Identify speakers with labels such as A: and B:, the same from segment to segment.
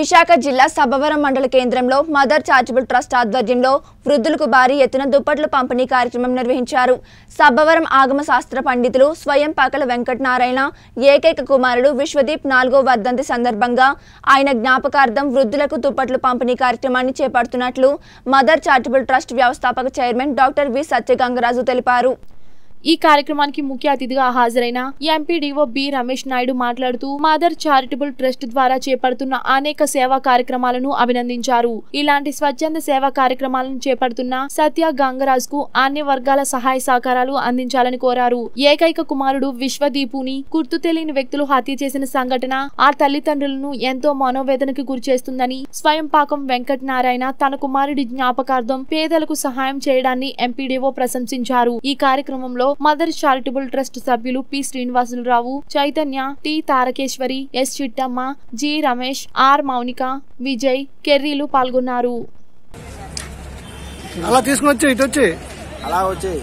A: విశాఖ జిల్లా సబ్బవరం మండల కేంద్రంలో మదర్ చారిటబుల్ ట్రస్ట్ ఆధ్వర్యంలో వృద్ధులకు భారీ ఎత్తున దుప్పట్ల పంపిణీ కార్యక్రమం నిర్వహించారు సబ్బవరం ఆగమ శాస్త్ర పండితులు స్వయం పాకల వెంకటనారాయణ ఏకైక కుమారుడు విశ్వదీప్ నాలుగో వర్ధంతి సందర్భంగా ఆయన జ్ఞాపకార్థం వృద్ధులకు దుప్పట్లు పంపిణీ కార్యక్రమాన్ని చేపడుతున్నట్లు మదర్ చారిటబుల్ ట్రస్ట్ వ్యవస్థాపక చైర్మన్ డాక్టర్ వి సత్యగంగరాజు తెలిపారు
B: ఈ కార్యక్రమానికి ముఖ్య అతిథిగా హాజరైన ఎంపీడీఓ బి రమేష్ నాయుడు మాట్లాడుతూ మదర్ చారిటబుల్ ట్రస్ట్ ద్వారా చేపడుతున్న అనేక సేవా కార్యక్రమాలను అభినందించారు ఇలాంటి స్వచ్ఛంద సేవా కార్యక్రమాలను చేపడుతున్న సత్య గంగరాజ్ కు అన్ని వర్గాల సహాయ సహకారాలు అందించాలని కోరారు ఏకైక కుమారుడు విశ్వదీపుని గుర్తు తెలియని వ్యక్తులు హత్య చేసిన సంఘటన ఆ తల్లిదండ్రులను ఎంతో మనోవేదనకు గురి చేస్తుందని స్వయం పాకం వెంకట నారాయణ తన కుమారుడి జ్ఞాపకార్థం పేదలకు సహాయం చేయడాన్ని ఎంపీడీఓ ప్రశంసించారు ఈ కార్యక్రమంలో మదర్ చారిటబుల్ ట్రస్ట్ సభ్యులు P Srinivasularao Chaitanya T Tarakeswari S Chittamma G Ramesh R Mounika Vijay కెర్రీలు పాల్గొన్నారు
C: అలా తీసుకుని వచ్చి ఇటు వచ్చి
D: అలా వచ్చి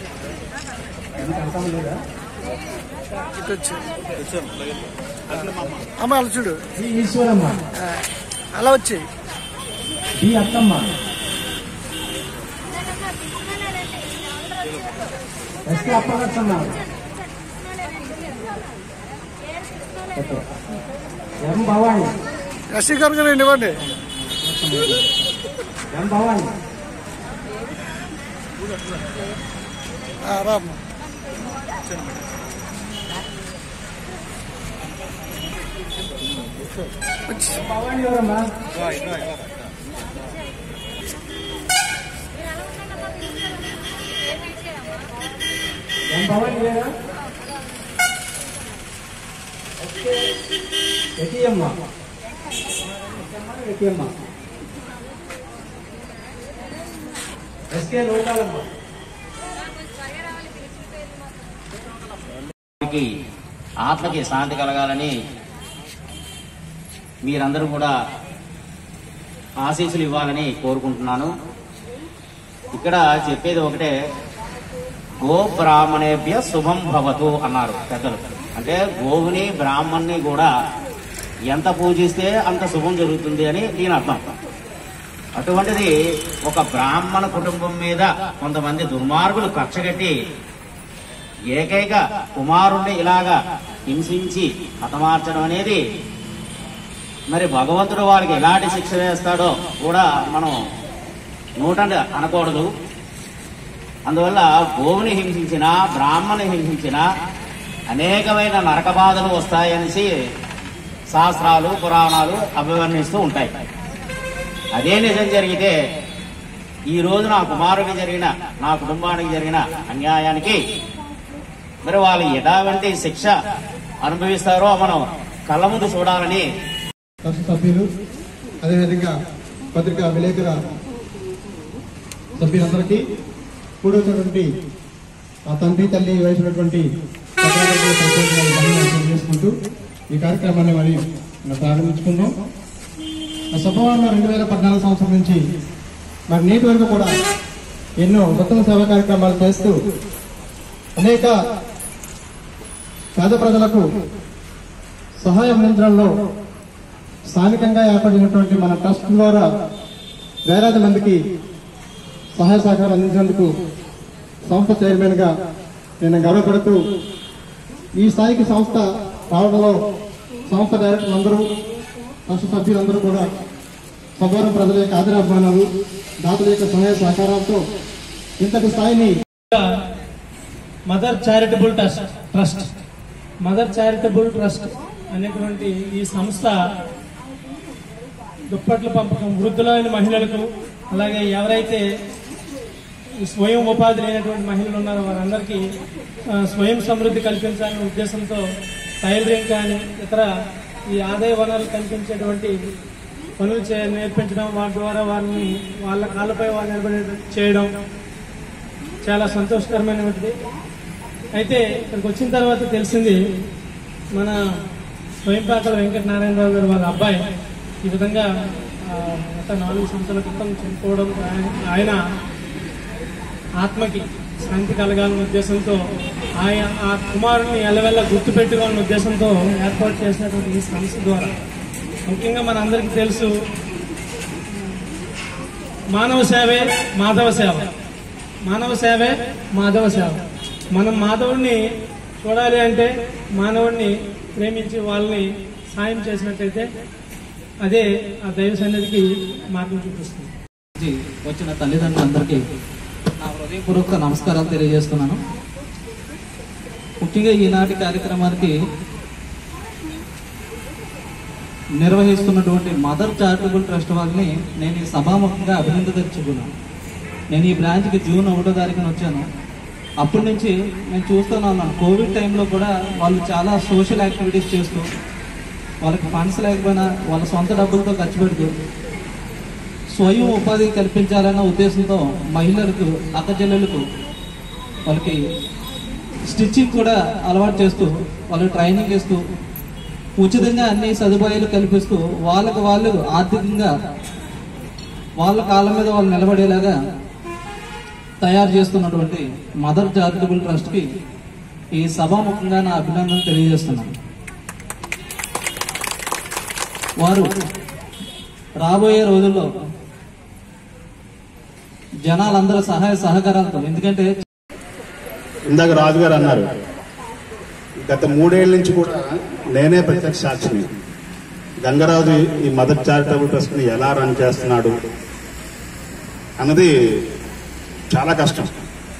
C: ఇటు వచ్చి అమ్మ అలా చూడు
E: శ్రీ ఈశ్వరమ్మ
C: అలా వచ్చి
E: D Attamma SK Appalakshamma M Bhavani
C: SC garu garu ఇవ్వండి
E: ఎం భవాని
C: ఆ, రామ్మ వచ్చి
E: భవాని ఎవరమ్మా ఎం భవాని లేదా ఎస్కే ఎటిఎమ్మ ఎటిఎమ్మ ఎస్కే లోకాలమ్మ
D: వారికి ఆత్మకి శాంతి కలగాలని మీరందరూ కూడా ఆశీస్సులు ఇవ్వాలని కోరుకుంటున్నాను ఇక్కడ చెప్పేది ఒకటే గో బ్రాహ్మణేభ్య శుభం భవతు అన్నారు పెద్దలు అంటే గోవుని బ్రాహ్మణ్ణి కూడా ఎంత పూజిస్తే అంత శుభం జరుగుతుంది అని దీని అర్థం అటువంటిది ఒక బ్రాహ్మణ కుటుంబం మీద కొంతమంది దుర్మార్గులు కక్షగట్టి ఏకైక కుమారుణ్ణి ఇలాగా హింసించి హతమార్చడం అనేది మరి భగవంతుడు వారికి ఎలాంటి శిక్ష వేస్తాడో కూడా మనం నూటండి అనకూడదు అందువల్ల గోవుని హింసించిన బ్రాహ్మణి హింసించిన అనేకమైన నరక బాధలు వస్తాయనేసి శాస్త్రాలు పురాణాలు అభివర్ణిస్తూ ఉంటాయి అదే నిజం జరిగితే ఈ రోజు నా కుమారుడికి జరిగిన నా కుటుంబానికి జరిగిన అన్యాయానికి మరి వాళ్ళు ఎలాంటి శిక్ష అనుభవిస్తారో మనం కళ్ళ ముందు చూడాలని
F: ట్రస్ట్ సభ్యులు అదేవిధంగా పత్రికా విలేకరుల సభ్యులందరికీ కూడొచ్చినటువంటి ఆ తండ్రి తల్లి వయసున్నటువంటి పత్రికలకు ప్రత్యేకమైన ధన్యవాదాలు చేసుకుంటూ ఈ కార్యక్రమాన్ని మరి మనం ప్రారంభించుకుందాం ఆ శుభవారంలో రెండు వేల పద్నాలుగు సంవత్సరం నుంచి మరి నేటి వరకు కూడా ఎన్నో ఉత్తమ సేవా కార్యక్రమాలు చేస్తూ అనేక పేద ప్రజలకు సహాయం అందించడంలో స్థానికంగా ఏర్పడినటువంటి మన ట్రస్ట్ ద్వారా వేలాది మందికి సహాయ సహకారం అందించినందుకు సంస్థ చైర్మన్ గా నేను గర్వపడుతూ ఈ స్థాయికి సంస్థ రావడంలో సంస్థ డైరెక్టర్లు అందరూ ట్రస్ట్ సభ్యులందరూ కూడా సభవరం ప్రజల యొక్క ఆదరాభిమానాలు దాతల యొక్క సహాయ సహకారాలతో ఇంతటి స్థాయిని
E: mother charitable trust trust mother charitable trust అనేటువంటి ఈ సంస్థ దుప్పట్ల పంపకం వృద్ధులైన మహిళలకు అలాగే ఎవరైతే ఈ స్వయం ఉపాధి లేనటువంటి మహిళలు ఉన్నారో వారందరికీ ఆ, స్వయం సమృద్ధి కల్పించాలనే ఉద్దేశంతో టైలరింగ్ కానీ ఇతర ఈ ఆదాయ వనరులు కల్పించేటువంటి పనులు చే నేర్పించడం వాటి ద్వారా వారిని వాళ్ళ కాళ్ళపై వాళ్ళు నిలబడే చేయడం చాలా సంతోషకరమైనటువంటిది అయితే ఇక్కడికి వచ్చిన తర్వాత తెలిసింది మన స్వయంపాకల వెంకట నారాయణరావు గారు వాళ్ళ అబ్బాయి ఈ విధంగా ఆ, గత నాలుగు సంవత్సరాల క్రితం చనిపోవడం ఆయన- ఆయన ఆత్మకి శాంతి కలగాలనే ఉద్దేశంతో ఆయన ఆ కుమారుని ఎల్లవెల్ల గుర్తుపెట్టుకోవాలనే ఉద్దేశంతో ఏర్పాటు చేసినటువంటి ఈ సంస్థ ద్వారా ముఖ్యంగా మనందరికీ తెలుసు మానవ సేవే మాధవ సేవ మానవ సేవే మాధవ సేవ మనం మాధవుడిని చూడాలి అంటే మానవుడిని ప్రేమించి వాళ్ళని సాయం చేసినట్టయితే అదే ఆ దైవ సన్నిధికి మార్గం చూపిస్తుంది
G: నుంచి వచ్చిన తల్లిదండ్రులందరికీ నా హృదయపూర్వక నమస్కారాలు తెలియజేస్తున్నాను ముఖ్యంగా ఈనాటి కార్యక్రమానికి నిర్వహిస్తున్నటువంటి మదర్ చారిటబుల్ ట్రస్ట్ వారిని నేను ఈ సభాముఖంగా అభినందదలుచుకున్నాను నేను ఈ బ్రాంచ్కి జూన్ ఒకటో తారీఖున వచ్చాను అప్పటి నుంచి నేను చూస్తూనే ఉన్నాను కోవిడ్ టైంలో కూడా వాళ్ళు చాలా సోషల్ యాక్టివిటీస్ చేస్తూ వాళ్ళకి ఫండ్స్ లేకపోయినా వాళ్ళ సొంత డబ్బులతో ఖర్చు పెడుతూ స్వయం ఉపాధి కల్పించాలన్న ఉద్దేశంతో మహిళలకు అక్కచెల్లెలకు వాళ్ళకి స్టిచ్చింగ్ కూడా అలవాటు చేస్తూ వాళ్ళకి ట్రైనింగ్ ఇస్తూ ఉచితంగా అన్ని సదుపాయాలు కల్పిస్తూ వాళ్ళకు వాళ్ళు ఆర్థికంగా వాళ్ళ కాళ్ళ మీద వాళ్ళు నిలబడేలాగా తయారు చేస్తున్నటువంటి మదర్ చారిటబుల్ ట్రస్ట్కి ఈ సభాముఖంగా నా అభినందన తెలియజేస్తున్నాను వారు రాబోయే రోజుల్లో జనాలందరూ సహాయ సహకారాలతో ఎందుకంటే
H: ఇందాక రాజు గారు అన్నారు గత మూడేళ్ల నుంచి కూడా నేనే ప్రత్యక్ష సాక్షిని గంగరాజు ఈ మదర్ చారిటబుల్ ట్రస్ట్ ని ఎలా రన్ చేస్తున్నాడు అన్నది చాలా కష్టం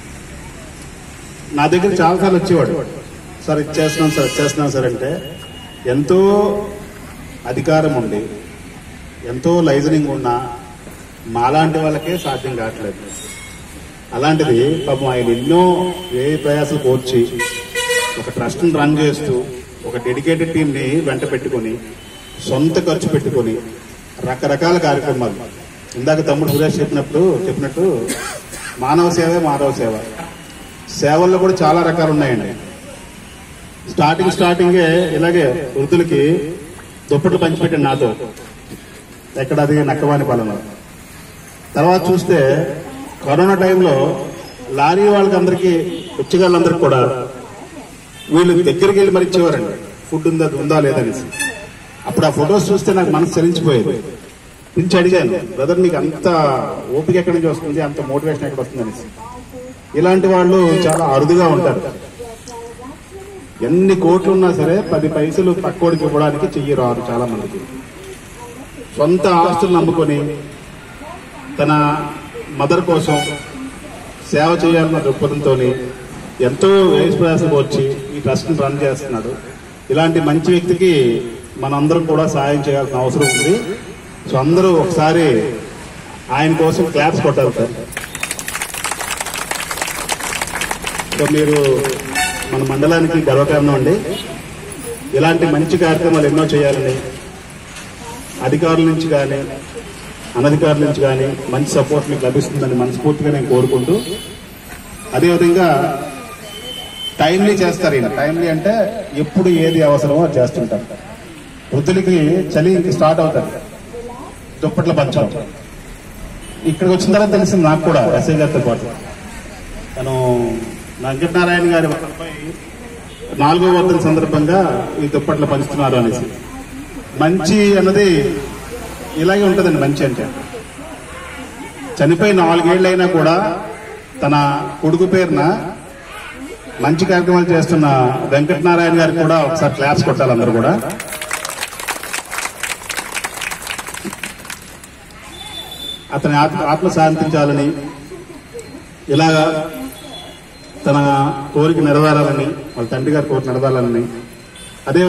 H: నా దగ్గర చాలాసార్లు వచ్చేవాడు సార్ ఇచ్చేస్తున్నాం సార్ ఇచ్చేస్తున్నాం సార్ అంటే ఎంతో అధికారం ఉండి ఎంతో లైజనింగ్ ఉన్నా మాలాంటి వాళ్ళకే సాధ్యం కావట్లేదు అలాంటిది పాపం ఆయన ఎన్నో ఏ ప్రయాసాలు కోర్చి ఒక ట్రస్ట్ని రన్ చేస్తూ ఒక డెడికేటెడ్ టీంని వెంట పెట్టుకొని సొంత ఖర్చు పెట్టుకొని రకరకాల కార్యక్రమాలు ఇందాక తమ్ముడు సురేష్ చెప్పినప్పుడు చెప్పినట్టు మానవ సేవే మానవ సేవ సేవల్లో కూడా చాలా రకాలు ఉన్నాయండి స్టార్టింగ్ స్టార్టింగే ఇలాగే వృద్ధులకి దుప్పట్లు పంచిపెట్టాను నాతో ఎక్కడ అది నక్కవాణి పాలన తర్వాత చూస్తే కరోనా టైంలో లారీ వాళ్ళకి అందరికీ ఉచ్చగాళ్ళందరికీ కూడా వీళ్ళు దగ్గరికి వెళ్ళి మరి ఇచ్చేవారండి ఫుడ్ ఉందా ఉందా లేదనేసి అప్పుడు ఆ ఫొటోస్ చూస్తే నాకు మనసు చలించిపోయేది పిలిచి అడిగాను బ్రదర్ నీకు అంత ఓపిక ఎక్కడి నుంచి వస్తుంది అంత మోటివేషన్ ఎక్కడ వస్తుంది అనేసి ఇలాంటి వాళ్ళు చాలా అరుదుగా ఉంటారు ఎన్ని కోట్లు ఉన్నా సరే పది పైసలు పక్కోడికి ఇవ్వడానికి చెయ్యి రారు చాలా మందికి సొంత ఆస్తులు నమ్ముకొని తన మదర్ కోసం సేవ చేయాలన్న దృక్పథంతో ఎంతో వేసి ప్రయాసం వచ్చి ఈ ట్రస్ట్ రన్ చేస్తున్నాడు ఇలాంటి మంచి వ్యక్తికి మనందరం కూడా సాయం చేయాల్సిన అవసరం ఉంది సో అందరూ ఒకసారి ఆయన కోసం క్లాప్స్ కొట్టాలి సార్ సో మీరు మన మండలానికి గర్వకారణం అండి ఇలాంటి మంచి కార్యక్రమాలు ఎన్నో చేయాలని అధికారుల నుంచి కానీ అనధికారుల నుంచి కానీ మంచి సపోర్ట్ మీకు లభిస్తుందని మనస్ఫూర్తిగా నేను కోరుకుంటూ అదేవిధంగా టైమ్లీ చేస్తారు ఈయన టైమ్లీ అంటే ఎప్పుడు ఏది అవసరమో అది చేస్తుంటారు వృద్ధులకి చలి ఇంక స్టార్ట్ అవుతారు దుప్పట్ల పంచడం ఇక్కడికి వచ్చిన తర్వాత తెలిసింది నాకు కూడా ఎస్ఐ గారితో పాటు తను వెంకటనారాయణ గారి వర్ధనపై నాలుగో వర్ధన సందర్భంగా ఈ దుప్పట్లు పంచుతున్నారు అనేసి మంచి అన్నది ఇలాగే ఉంటుందండి మంచి అంటే చనిపోయి నాలుగేళ్లైనా కూడా తన కొడుకు పేరున మంచి కార్యక్రమాలు చేస్తున్న వెంకటనారాయణ గారికి కూడా ఒకసారి క్లాప్స్ కొట్టాలి అందరూ కూడా అతని ఆత్మ ఆత్మ శాంతించాలని ఇలాగా తన కోరిక నెరవేరాలని వాళ్ళ తండ్రి గారి కోరిక నెరవేరాలని